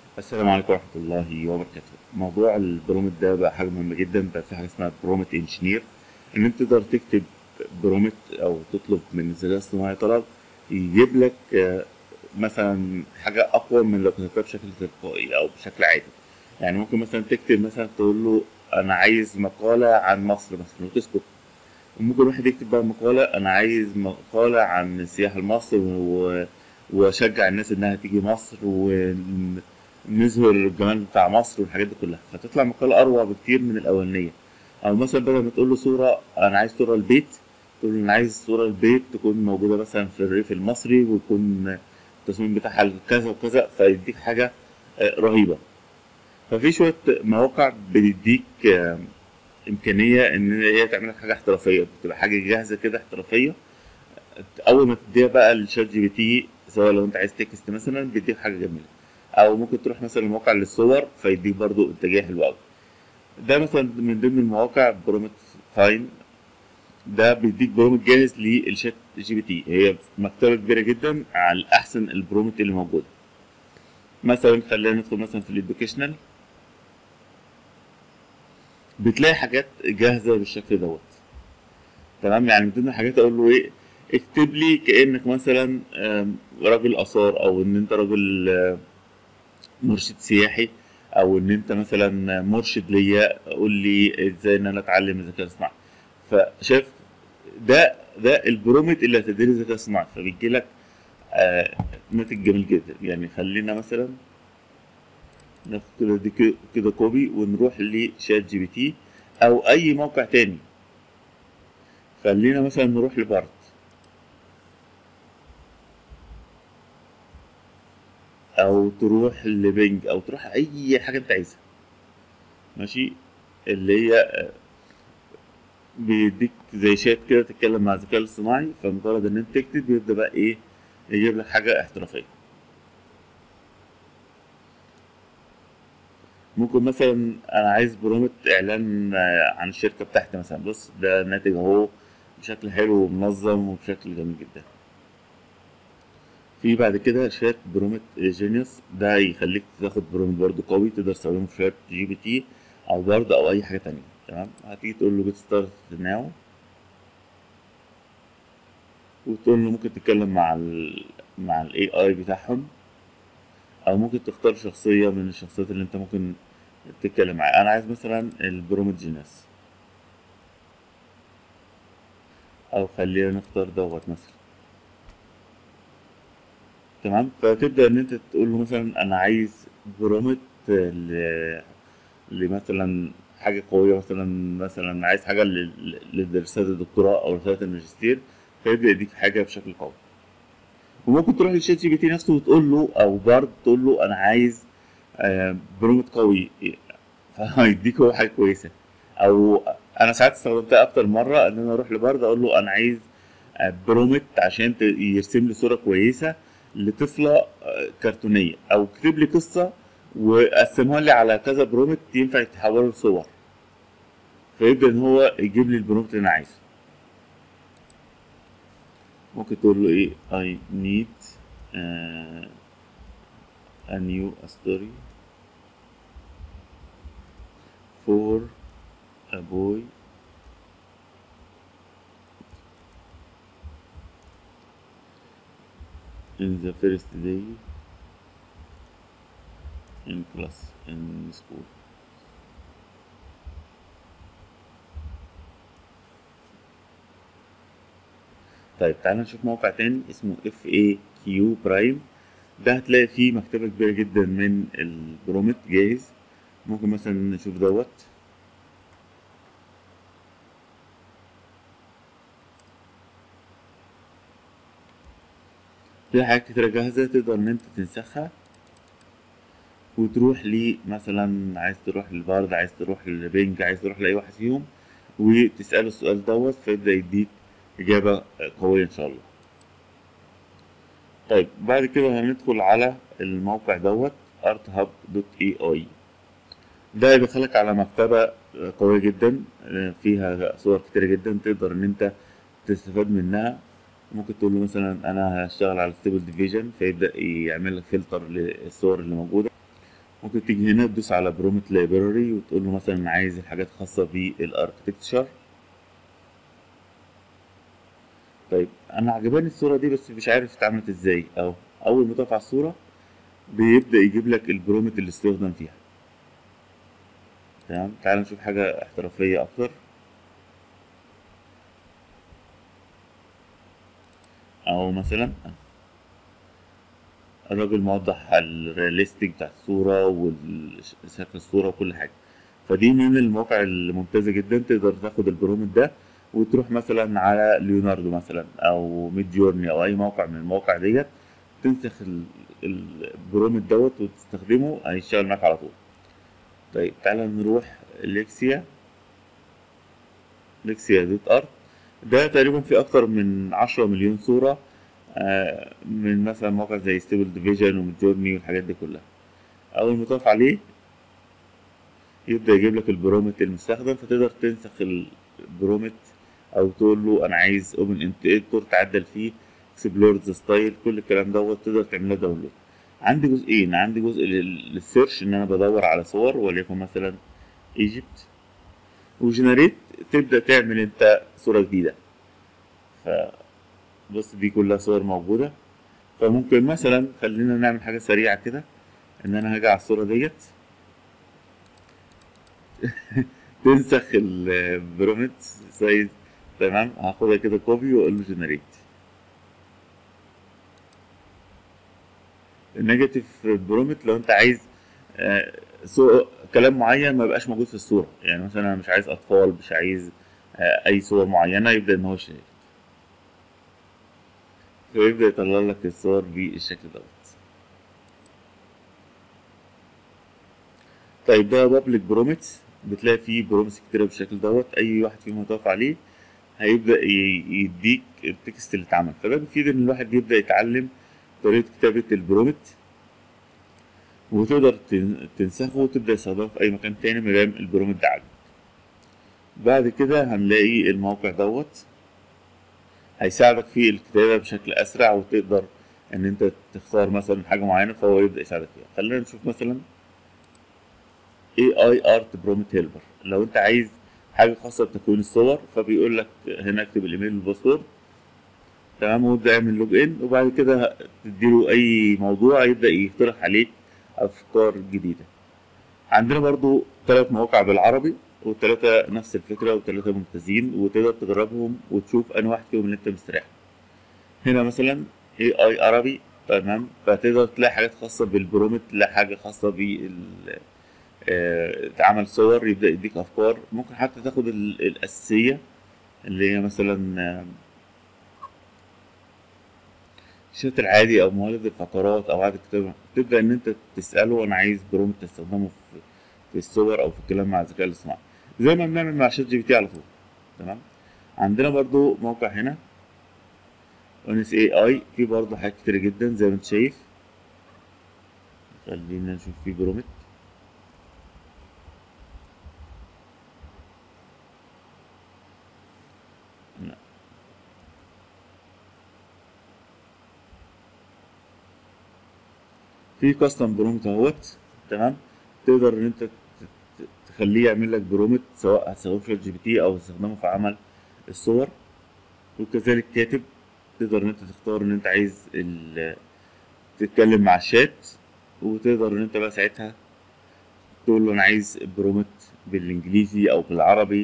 السلام عليكم ورحمة الله وبركاته موضوع البرومت ده بقى حاجة مهمة جدا بقى في حاجة اسمها برومت انجينير ان انت تقدر تكتب برومت او تطلب من الذكاء الاصطناعي طلب يجيب لك آه، مثلا حاجة اقوى من لو كتبتها بشكل تلقائي او بشكل عادي يعني ممكن مثلا تكتب مثلا تقول له انا عايز مقالة عن مصر مثلا وتسكت وممكن واحد يكتب بقى مقالة أنا عايز مقالة عن السياحة لمصر و... وأشجع الناس إنها تيجي مصر ونظهر الجمال بتاع مصر والحاجات دي كلها فتطلع مقالة أروع بكتير من الأولانية أو مثلا بدل ما تقول له صورة أنا عايز صورة البيت تقول له أنا عايز صورة البيت تكون موجودة مثلا في الريف المصري ويكون التصميم بتاعها كذا وكذا فيديك حاجة آه، رهيبة ففي شوية مواقع بتديك آه، امكانيه ان هي تعمل لك حاجه احترافيه بتبقى حاجه جاهزه كده احترافيه اول ما تديها بقى للشات جي بي تي سواء لو انت عايز تكست مثلا بيديك حاجه جميله او ممكن تروح مثلا موقع للصور فيديك برضو انتاجيه حلوه قوي ده مثلا من ضمن المواقع برومت فاين ده بيديك برومت جاهز للشات جي بي تي هي مكتبه كبيره جدا على احسن البرومت اللي موجوده مثلا خلينا ندخل مثلا في الادوكيشنال بتلاقي حاجات جاهزه بالشكل دوت تمام يعني من ضمن الحاجات اقول له ايه اكتب لي كانك مثلا آم، راجل اثار او ان انت راجل آه، مرشد سياحي او ان انت مثلا مرشد ليا قول لي ازاي ان انا اتعلم الذكاء الاصطناعي فشايف ده ده البرومت اللي هتدير الذكاء الاصطناعي فبيجي لك آه ناتج جميل جدا يعني خلينا مثلا ناخد كده دي كده- كده كوبي ونروح لشات جي بي تي او اي موقع تاني خلينا مثلا نروح لبارت او تروح لبنج او تروح اي حاجه انت عايزها ماشي اللي هي آه، بيديك زي شات كده تتكلم مع الذكاء الاصطناعي فمجرد ان انت تكتب بيبدا بقى ايه يجيب لك حاجه احترافيه ممكن مثلا انا عايز برومت اعلان آه، عن الشركه بتاعتي مثلا بص ده ناتج اهو بشكل حلو ومنظم وبشكل جميل جدا في بعد كده شات برومت جينيوس ده يخليك تاخد برومت برضه قوي تقدر تستخدمه في شات جي بي تي او برضه او اي حاجه تانية تمام هتيجي تقول له جيت ستارت ناو وتقول له ممكن تتكلم مع ال مع الاي اي بتاعهم او ممكن تختار شخصيه من الشخصيات اللي انت ممكن تتكلم معاه انا عايز مثلا البرومت جينيوس او خلينا نختار دوت مثلا تمام فتبدا ان انت تقول له مثلا انا عايز برومت ل... لمثلا حاجه قويه مثلا مثلا عايز حاجه ل- ل- لرساله الدكتوراه او رساله الماجستير فيبدا يديك حاجه بشكل قوي وممكن تروح للشات جي بي تي نفسه وتقول له او برضه تقول له انا عايز آه، برومت قوي فهيديك هو حاجه كويسه او انا ساعات استخدمتها اكتر مره ان انا اروح لبرد اقول له انا عايز آه، برومت عشان ت- يرسم لي صوره كويسه لطفله آه، كرتونيه او اكتب لي قصه وقسمها لي على كذا برومت ينفع يتحولوا لصور فيبدا ان هو يجيب لي البرومت اللي انا عايزه ممكن تقول له ايه I need uh, a new story for a boy in the first day in class in school طيب تعالى نشوف موقع تاني اسمه اف اي كيو برايم ده هتلاقي فيه مكتبة كبيرة جدا من البرومت جاهز ممكن مثلا نشوف دوت في حاجات كتيرة جاهزة تقدر إن أنت تنسخها وتروح لي مثلا عايز تروح للبارد عايز تروح للبنج عايز تروح لأي واحد فيهم وتسأله السؤال دوت فيبدأ يديك إجابة قوية إن شاء الله طيب بعد كده هندخل على الموقع دوت arthub.ai ده بيدخلك على مكتبة قوية جدا فيها صور كتيرة جدا تقدر إن أنت تستفاد منها ممكن تقول له مثلا انا هشتغل على ستيبل ديفيجن فيبدا يعمل لك فلتر للصور اللي موجوده ممكن تيجي هنا تدوس على برومت لايبراري وتقول له مثلا عايز الحاجات الخاصة بالاركتكتشر طيب انا عجباني الصورة دي بس مش عارف اتعملت ازاي اهو اول ما تقف على الصورة بيبدأ يجيب لك البرومت اللي استخدم فيها تمام تعال نشوف حاجة احترافية اكتر او مثلا الراجل موضح الرياليستيك بتاع الصورة وشكل الصورة وكل حاجة فدي من المواقع الممتازة جدا تقدر تاخد البرومت ده وتروح مثلا على ليوناردو مثلا او ميد جورني او اي موقع من المواقع ديت تنسخ ال- البرومت دوت وتستخدمه هيشتغل معاك على طول طيب تعالى نروح ليكسيا ليكسيا دوت ارت ده تقريبا في اكتر من عشرة مليون صورة آه، من مثلا موقع زي ستيبل ديفيجن وميدجورني والحاجات دي كلها اول ما تقف عليه يبدأ يجيب لك البرومت المستخدم فتقدر تنسخ البرومت او تقول له انا عايز اوبن انت اديتور تعدل فيه اكسبلور ذا ستايل كل الكلام دوت تقدر تعمله داونلود عندي جزئين عندي جزء لل- للسيرش ان انا بدور على صور وليكن مثلا ايجيبت وجنريت تبدأ تعمل انت صورة جديدة ف بص دي كلها صور موجودة فممكن مثلا خلينا نعمل حاجة سريعة كده ان انا هاجي على الصورة ديت تنسخ البرومت سايز تمام هاخدها كده كوبي واقول له جنريت النيجاتيف برومت لو انت عايز آه، سو- كلام معين ما يبقاش موجود في الصورة يعني مثلا انا مش عايز اطفال مش عايز آه، اي صور معينة يبدأ ان هو يشيل فيبدأ يطلع لك الصور بالشكل دوت طيب ده بابليك برومتس بتلاقي فيه برومتس كتيرة بالشكل دوت أي واحد فيهم هتقف عليه هيبدأ ي- يديك التكست اللي اتعمل فده بيفيد إن الواحد يبدأ يتعلم طريقة كتابة البرومت وتقدر تن- تنسخه وتبدأ تستخدمه في أي مكان تاني مادام البرومت ده عاجبك بعد كده هنلاقي الموقع دوت هيساعدك في الكتابة بشكل أسرع وتقدر إن أنت تختار مثلا حاجة معينة فهو يبدأ يساعدك فيها خلينا نشوف مثلا AI Art Prompt Helper لو أنت عايز حاجة خاصة بتكوين الصور فبيقول لك هنا اكتب الإيميل والباسورد تمام وابدأ اعمل لوج إن وبعد كده تديله أي موضوع يبدأ يقترح عليك أفكار جديدة عندنا برضو ثلاث مواقع بالعربي والتلاتة نفس الفكرة والتلاتة ممتازين وتقدر تجربهم وتشوف أنهي واحد فيهم اللي أنت مستريح له. هنا مثلا اي اي عربي تمام فتقدر تلاقي حاجات خاصة بالبرومت تلاقي حاجة خاصة بال آه، عمل صور يبدأ يديك أفكار ممكن حتى تاخد ال- الأساسية اللي هي مثلا آه، الشات العادي أو مولد الفقرات أو عادة الكتابة تبدأ إن أنت تسأله أنا عايز برومت تستخدمه في في الصور أو في الكلام مع الذكاء الاصطناعي زي ما بنعمل مع شات جي بي تي على طول تمام عندنا برضو موقع هنا اونس اي اي في برضه حاجات كتير جدا زي ما انت شايف خلينا نشوف في برومت لا. في كاستم برومت اهوت تمام تقدر ان انت ت- ت- تخليه يعمل لك برومت سواء هتستخدمه في الجي بي تي او تستخدمه في عمل الصور وكذلك كاتب تقدر ان انت تختار ان انت عايز ال- تتكلم مع الشات وتقدر ان انت بقى ساعتها تقول له انا عايز برومت بالانجليزي او بالعربي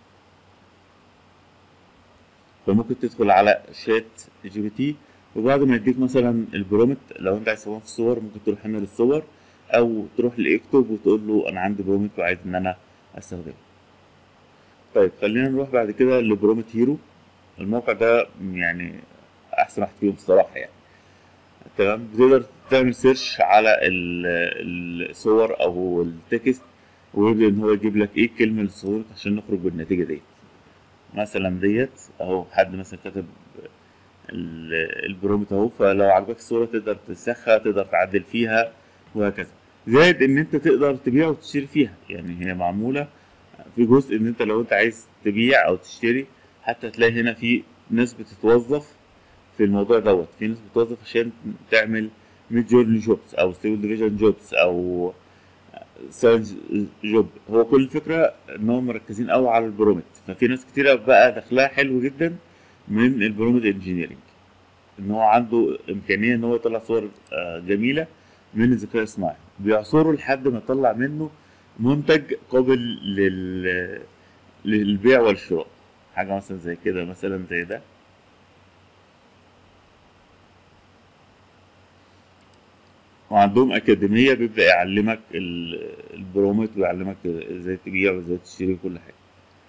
فممكن تدخل على شات جي بي تي وبعد ما يديك مثلا البرومت لو انت عايز تستخدمه في الصور ممكن تروح هنا للصور او تروح لاكتب وتقول له انا عندي برومت وعايز ان انا استخدمه طيب خلينا نروح بعد كده لبرومت هيرو الموقع ده يعني احسن واحد فيهم الصراحه يعني تمام بتقدر تعمل سيرش على ال- الصور او التكست ويبدأ ان هو يجيب لك ايه الكلمه اللي صورت عشان نخرج بالنتيجه ديت مثلا ديت اهو حد مثلا كتب ال- البرومت اهو فلو عجبك الصوره تقدر تنسخها تقدر تعدل فيها وهكذا زائد ان انت تقدر تبيع وتشتري فيها يعني هي معموله في جزء ان انت لو انت عايز تبيع او تشتري حتى تلاقي هنا في ناس بتتوظف في الموضوع دوت في ناس بتتوظف عشان تعمل ميد جورني جوبز او ستيبل ديفيجن جوبز او سيلز جوب هو كل الفكره ان هم مركزين قوي على البرومت ففي ناس كتيره بقى دخلها حلو جدا من البرومت انجينيرنج ان هو عنده امكانيه ان هو يطلع صور آه، جميله من الذكاء الصناعي بيعصره لحد ما يطلع منه منتج قابل لل للبيع والشراء حاجه مثلا زي كده مثلا زي ده وعندهم أكاديمية بيبدأ يعلمك ال- البرومت ويعلمك ازاي تبيع وازاي تشتري وكل حاجة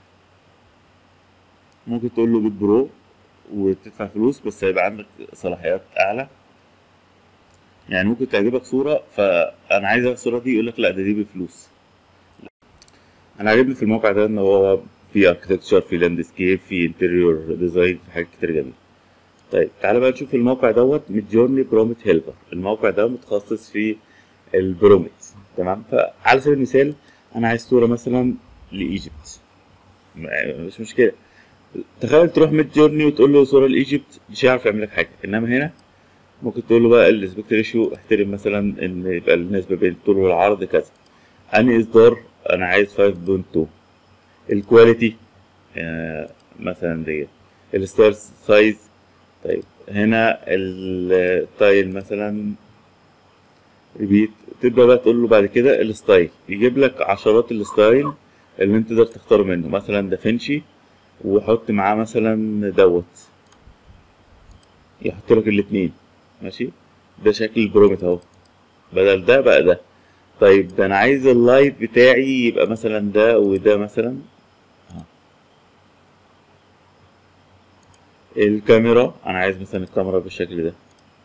ممكن تقول له جيب برو وتدفع فلوس بس هيبقى عندك صلاحيات أعلى يعني ممكن تعجبك صورة فأنا عايز الصورة دي يقولك لأ ده دي بفلوس أنا عاجبني في الموقع ده إن هو في اركتكتشر في لاندسكيب في انتريور ديزاين في حاجات كتير جميلة طيب تعالى بقى نشوف الموقع دوت ميدجورني برومت هيلبر الموقع ده متخصص في البرومت تمام فعلى سبيل المثال انا عايز صوره مثلا لايجيبت م- مش مشكله تخيل تروح ميد جورني وتقول له صوره لايجيبت مش هيعرف يعمل لك حاجه انما هنا ممكن تقول له بقى الاسبكت ريشيو احترم مثلا ان يبقى النسبه بين الطول والعرض كذا انهي اصدار انا عايز 5.2 الكواليتي آه مثلا ديت الستار سايز طيب هنا التايل مثلا ريبيت تبدأ بقى تقول له بعد كده الستايل يجيب لك عشرات الستايل اللي انت تقدر تختار منه مثلا دافنشي وحط معاه مثلا دوت يحط لك الاتنين ماشي ده شكل البرومت اهو بدل ده بقى ده طيب ده انا عايز اللايت بتاعي يبقى مثلا ده وده مثلا الكاميرا انا عايز مثلا الكاميرا بالشكل ده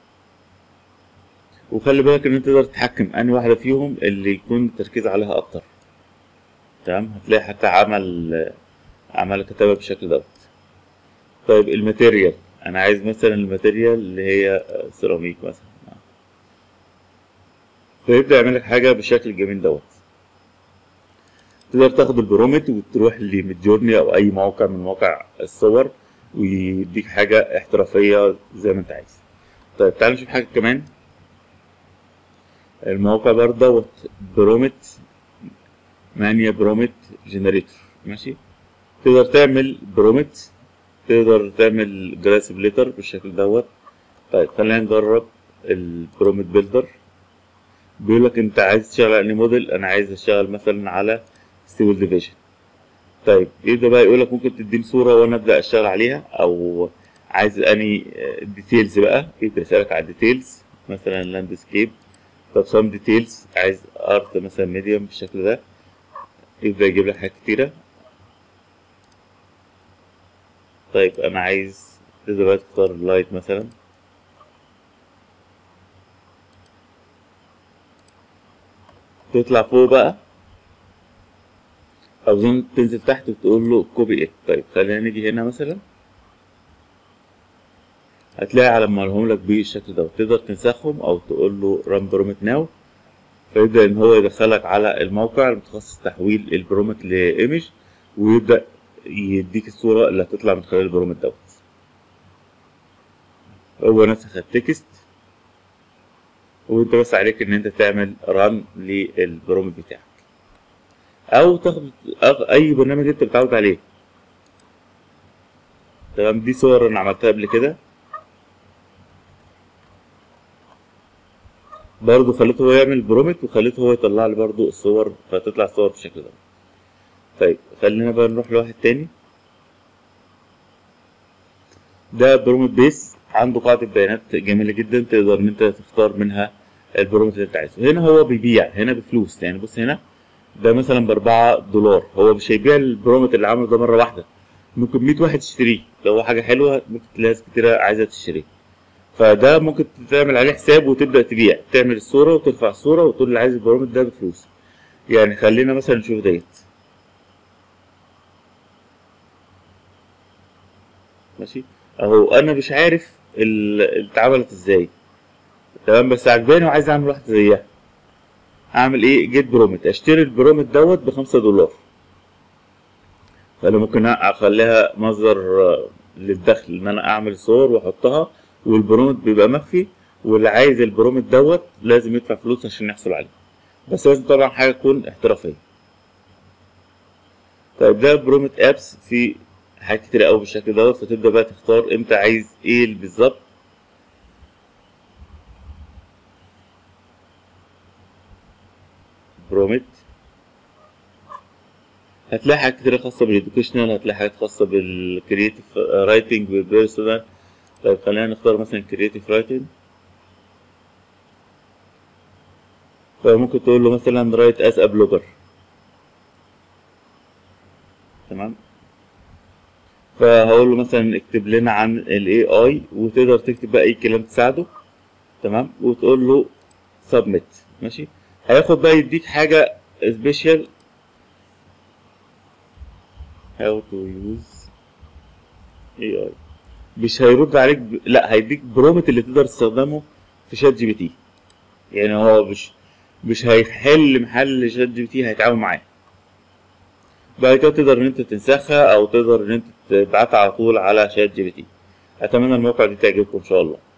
وخلي بالك ان انت تقدر تتحكم انهي واحده فيهم اللي يكون التركيز عليها اكتر تمام هتلاقي حتى عمل عمل كتابه بالشكل دوت طيب الماتيريال انا عايز مثلا الماتيريال اللي هي سيراميك مثلا فيبدا يعمل لك حاجه بالشكل الجميل دوت تقدر تاخد البرومت وتروح لميدجورني او اي موقع من مواقع الصور ويديك حاجة احترافية زي ما انت عايز طيب تعال نشوف حاجة كمان الموقع برضه دوت برومت مانيا برومت جنريتور ماشي تقدر تعمل برومت تقدر تعمل جراسبليتر بالشكل دوت طيب خلينا نجرب البرومت بيلدر بيقول لك انت عايز تشتغل على انهي موديل انا عايز اشتغل مثلا على ستيبل ديفيجن طيب يبدا بقى يقول لك ممكن تديني صوره وانا ابدا اشتغل عليها او عايز اني ديتيلز بقى يبدا يسالك على الديتيلز مثلا لاندسكيب طب سام ديتيلز عايز ارت مثلا ميديوم بالشكل ده يبدا يجيب لك حاجات كتيره طيب انا عايز تقدر بقى تختار اللايت مثلا تطلع فوق بقى او تنزل تحت وتقول له كوبي ايه طيب خلينا نيجي هنا مثلا هتلاقي على لهم لك بالشكل ده تقدر تنسخهم او تقول له ران برومت ناو فيبدا ان هو يدخلك على الموقع المتخصص تحويل البرومت لايمج ويبدا يديك الصوره اللي هتطلع من خلال البرومت دوت هو نسخ التكست وانت بس عليك ان انت تعمل ران للبرومت بتاعك او تاخد اي برنامج انت متعود عليه تمام دي صور انا عملتها قبل كده برضو خليته هو يعمل برومت وخليته هو يطلع لي برضو الصور فتطلع الصور بالشكل ده طيب خلينا بقى نروح لواحد تاني ده برومت بيس عنده قاعدة بيانات جميلة جدا تقدر ان انت تختار منها البرومت اللي انت عايزه هنا هو بيبيع هنا بفلوس يعني بص هنا ده مثلا بأربعة دولار هو مش هيبيع البرومت اللي عمله ده مرة واحدة ممكن مية واحد يشتريه لو هو حاجة حلوة ممكن تلاقي ناس كتيرة عايزة تشتريه فده ممكن تعمل عليه حساب وتبدأ تبيع تعمل الصورة وترفع الصورة وتقول اللي عايز البرومت ده بفلوس يعني خلينا مثلا نشوف ديت ماشي اهو انا مش عارف ال- اتعملت ازاي تمام بس عجباني وعايز اعمل واحدة زيها اعمل ايه جيت برومت اشتري البرومت دوت بخمسة دولار فانا ممكن اخليها مصدر آه، للدخل ان انا اعمل صور واحطها والبرومت بيبقى مخفي واللي عايز البرومت دوت لازم يدفع فلوس عشان يحصل عليه بس لازم طبعا حاجه تكون احترافيه طيب ده برومت ابس في حاجات كتير قوي بالشكل دوت فتبدا بقى تختار امتى عايز ايه بالظبط برومت هتلاقي حاجات كتير خاصة بالإدوكيشنال هتلاقي حاجات خاصة بالكرياتيف رايتنج والبيرسونال طيب خلينا نختار مثلا كرياتيف رايتنج فممكن تقول له مثلا رايت از ا بلوجر تمام فهقول له مثلا اكتب لنا عن الاي اي وتقدر تكتب بقى اي كلام تساعده تمام وتقول له سبميت ماشي هياخد بقى يديك حاجه سبيشال how to use AI مش هيرد عليك ب... لا هيديك برومت اللي تقدر تستخدمه في شات جي بي تي يعني هو مش مش هيحل محل شات جي بي تي هيتعامل معاه بعد كده تقدر ان انت تنسخها او تقدر ان انت تبعتها على طول على شات جي بي تي اتمنى الموقع دي تعجبكم ان شاء الله